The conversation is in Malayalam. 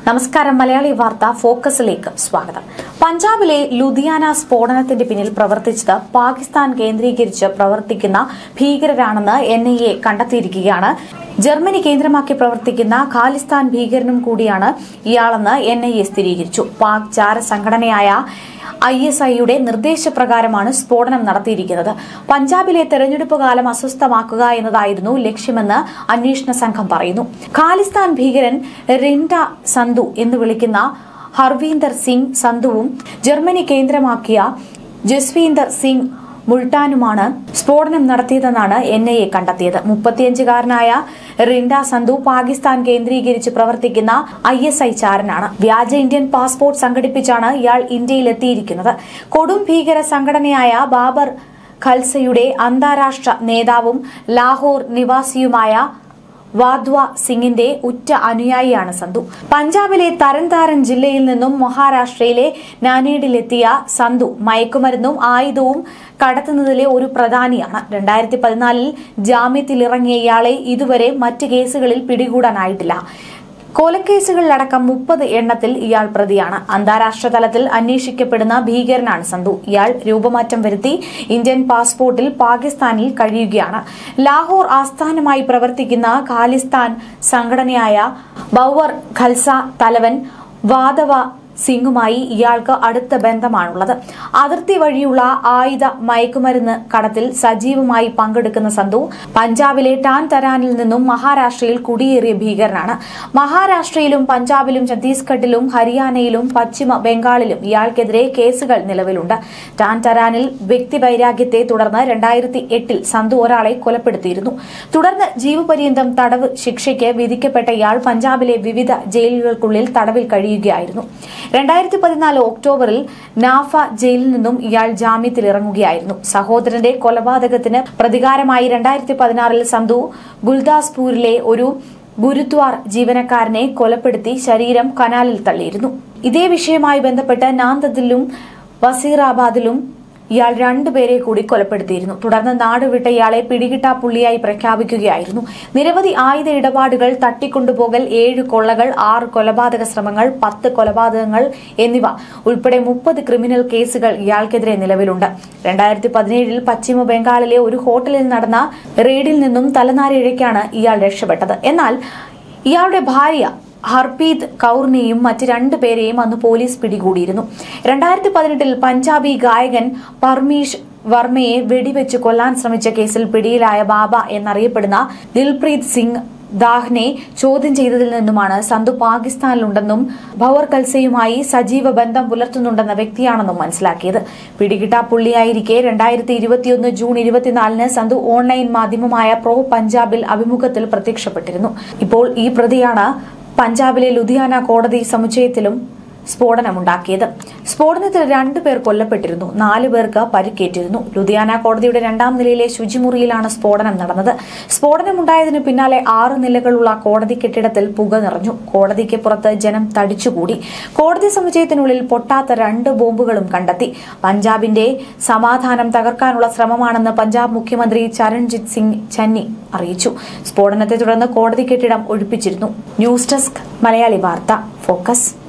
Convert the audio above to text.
നമസ്കാരം മലയാളി വാർത്ത ഫോക്കസിലേക്ക് സ്വാഗതം പഞ്ചാബിലെ ലുധിയാന സ്ഫോടനത്തിന്റെ പിന്നിൽ പ്രവർത്തിച്ചത് പാകിസ്ഥാൻ കേന്ദ്രീകരിച്ച് പ്രവർത്തിക്കുന്ന ഭീകരരാണെന്ന് എൻ ഐ എ കണ്ടെത്തിയിരിക്കുകയാണ് ജർമ്മനി കേന്ദ്രമാക്കി പ്രവർത്തിക്കുന്ന ഖാലിസ്ഥാൻ ഭീകരനും കൂടിയാണ് ഇയാളെന്ന് എൻ ഐ എ സ്ഥിരീകരിച്ചു പാക് ചാര സംഘടനയായ ഐ എസ് ഐയുടെ നിർദ്ദേശപ്രകാരമാണ് സ്ഫോടനം നടത്തിയിരിക്കുന്നത് പഞ്ചാബിലെ തെരഞ്ഞെടുപ്പ് കാലം അസ്വസ്ഥമാക്കുക എന്നതായിരുന്നു ലക്ഷ്യമെന്ന് അന്വേഷണ സംഘം പറയുന്നു ഖാലിസ്ഥാൻ ഭീകരൻ റിൻഡ സന്തു എന്ന് വിളിക്കുന്ന ഹർവീന്ദർ സിംഗ് സന്തുവും ജർമ്മനി കേന്ദ്രമാക്കിയ ജസ്വീന്ദർ സിംഗ് മുൾട്ടാനുമാണ് സ്ഫോടനം നടത്തിയതെന്നാണ് എൻ ഐ എ കണ്ടെത്തിയത് മുപ്പത്തിയഞ്ചുകാരനായ റിൻഡ സന്തു പാകിസ്ഥാൻ കേന്ദ്രീകരിച്ച് പ്രവർത്തിക്കുന്ന ഐ എസ് ഐ ചാരനാണ് വ്യാജ ഇന്ത്യൻ പാസ്പോർട്ട് സംഘടിപ്പിച്ചാണ് ഇയാൾ ഇന്ത്യയിലെത്തിയിരിക്കുന്നത് കൊടും ഭീകര സംഘടനയായ ബാബർ ഖൽസയുടെ അന്താരാഷ്ട്ര നേതാവും ലാഹോർ നിവാസിയുമായ വാദ്വ സിംഗിന്റെ ഉറ്റ അനുയായിയാണ് സന്തു പഞ്ചാബിലെ തരൻതാരൻ ജില്ലയിൽ നിന്നും മഹാരാഷ്ട്രയിലെ നാനേഡിലെത്തിയ സന്തു മയക്കുമരുന്നും ആയുധവും കടത്തുന്നതിലെ ഒരു പ്രധാനിയാണ് രണ്ടായിരത്തി പതിനാലിൽ ജാമ്യത്തിലിറങ്ങിയ ഇയാളെ ഇതുവരെ മറ്റ് കേസുകളിൽ പിടികൂടാനായിട്ടില്ല കൊലക്കേസുകളിലടക്കം മുപ്പത് എണ്ണത്തിൽ ഇയാൾ പ്രതിയാണ് അന്താരാഷ്ട്ര തലത്തിൽ അന്വേഷിക്കപ്പെടുന്ന ഭീകരനാണ് സന്തു ഇയാൾ രൂപമാറ്റം വരുത്തി ഇന്ത്യൻ പാസ്പോർട്ടിൽ പാകിസ്ഥാനിൽ കഴിയുകയാണ് ലാഹോർ ആസ്ഥാനമായി പ്രവർത്തിക്കുന്ന ഖാലിസ്ഥാൻ സംഘടനയായ ബൌവർ ഖൽസ തലവൻ വാദവ സിംഗുമായി ഇയാൾക്ക് അടുത്ത ബന്ധമാണുള്ളത് അതിർത്തി വഴിയുള്ള ആയുധ മയക്കുമരുന്ന് കടത്തിൽ സജീവമായി പങ്കെടുക്കുന്ന സന്തു പഞ്ചാബിലെ ടാൻ തരാനിൽ നിന്നും മഹാരാഷ്ട്രയിൽ കുടിയേറിയ ഭീകരനാണ് മഹാരാഷ്ട്രയിലും പഞ്ചാബിലും ഛത്തീസ്ഗഡിലും ഹരിയാനയിലും പശ്ചിമ ബംഗാളിലും ഇയാൾക്കെതിരെ കേസുകൾ നിലവിലുണ്ട് ടാൻ തരാനിൽ വ്യക്തിവൈരാഗ്യത്തെ തുടർന്ന് രണ്ടായിരത്തി എട്ടിൽ സന്തു ഒരാളെ കൊലപ്പെടുത്തിയിരുന്നു തുടർന്ന് ജീവപര്യന്തം തടവ് ശിക്ഷയ്ക്ക് വിധിക്കപ്പെട്ട ഇയാൾ പഞ്ചാബിലെ വിവിധ ജയിലുകൾക്കുള്ളിൽ തടവിൽ കഴിയുകയായിരുന്നു രണ്ടായിരത്തി പതിനാല് ഒക്ടോബറിൽ നാഫ ജയിലിൽ നിന്നും ഇയാൾ ജാമ്യത്തിലിറങ്ങുകയായിരുന്നു സഹോദരന്റെ കൊലപാതകത്തിന് പ്രതികാരമായി രണ്ടായിരത്തി പതിനാറിൽ സന്തു ഗുൽദാസ്പൂരിലെ ഒരു ഗുരുദ്വാർ ജീവനക്കാരനെ കൊലപ്പെടുത്തി ശരീരം കനാലിൽ തള്ളിയിരുന്നു ഇതേ വിഷയവുമായി ബന്ധപ്പെട്ട് നാന്തദിലും വസീറാബാദിലും ഇയാൾ രണ്ടുപേരെ കൂടി കൊലപ്പെടുത്തിയിരുന്നു തുടർന്ന് നാടുവിട്ട ഇയാളെ പിടികിട്ടാ പുള്ളിയായി പ്രഖ്യാപിക്കുകയായിരുന്നു നിരവധി ആയുധ ഇടപാടുകൾ തട്ടിക്കൊണ്ടുപോകൽ ഏഴ് കൊള്ളകൾ ആറ് കൊലപാതക ശ്രമങ്ങൾ പത്ത് കൊലപാതകങ്ങൾ എന്നിവ ഉൾപ്പെടെ മുപ്പത് ക്രിമിനൽ കേസുകൾ ഇയാൾക്കെതിരെ നിലവിലുണ്ട് രണ്ടായിരത്തി പതിനേഴിൽ പശ്ചിമ ബംഗാളിലെ ഒരു ഹോട്ടലിൽ നടന്ന റെയ്ഡിൽ നിന്നും തലനാരിഴയ്ക്കാണ് ഇയാൾ രക്ഷപ്പെട്ടത് എന്നാൽ ഇയാളുടെ ഭാര്യ ഹർപീത് കൌറിനെയും മറ്റ് രണ്ടു പേരെയും അന്ന് പോലീസ് പിടികൂടിയിരുന്നു രണ്ടായിരത്തി പതിനെട്ടിൽ പഞ്ചാബി ഗായകൻ പർമീഷ് വർമ്മയെ വെടിവെച്ച് കൊല്ലാൻ ശ്രമിച്ച കേസിൽ പിടിയിലായ ബാബ എന്നറിയപ്പെടുന്ന ദിൽപ്രീത് സിംഗ് ദാഹ്നെ ചോദ്യം ചെയ്തതിൽ നിന്നുമാണ് സന്തു പാകിസ്ഥാനിലുണ്ടെന്നും ഭവർ കൽസയുമായി സജീവ ബന്ധം പുലർത്തുന്നുണ്ടെന്ന വ്യക്തിയാണെന്നും മനസ്സിലാക്കിയത് പിടികിട്ടാ പുള്ളിയായിരിക്കെ രണ്ടായിരത്തി ഇരുപത്തിയൊന്ന് ജൂൺ ഇരുപത്തിനാലിന് സന്തു ഓൺലൈൻ മാധ്യമമായ പ്രോ പഞ്ചാബിൽ അഭിമുഖത്തിൽ പ്രത്യക്ഷപ്പെട്ടിരുന്നു ഇപ്പോൾ ഈ പ്രതിയാണ് പഞ്ചാബിലെ ലുധിയാന കോടതി സമുച്ചയത്തിലും സ്ഫോടനമുണ്ടാക്കിയത് സ്ഫോടനത്തിൽ രണ്ടുപേർ കൊല്ലപ്പെട്ടിരുന്നു നാലു പേർക്ക് പരിക്കേറ്റിരുന്നു ലുധിയാന കോടതിയുടെ രണ്ടാം നിലയിലെ ശുചിമുറിയിലാണ് സ്ഫോടനം നടന്നത് സ്ഫോടനമുണ്ടായതിനു പിന്നാലെ ആറ് നിലകളുള്ള കോടതി കെട്ടിടത്തിൽ പുക നിറഞ്ഞു കോടതിക്ക് പുറത്ത് ജനം തടിച്ചുകൂടി കോടതി സമുച്ചയത്തിനുള്ളിൽ പൊട്ടാത്ത രണ്ട് ബോംബുകളും കണ്ടെത്തി പഞ്ചാബിന്റെ സമാധാനം തകർക്കാനുള്ള ശ്രമമാണെന്ന് പഞ്ചാബ് മുഖ്യമന്ത്രി ചരൺജിത് സിംഗ് ചന്നി അറിയിച്ചു സ്ഫോടനത്തെ തുടർന്ന് കോടതി കെട്ടിടം ഒഴിപ്പിച്ചിരുന്നു ന്യൂസ് ഡെസ്ക് മലയാളി വാർത്ത ഫോക്കസ്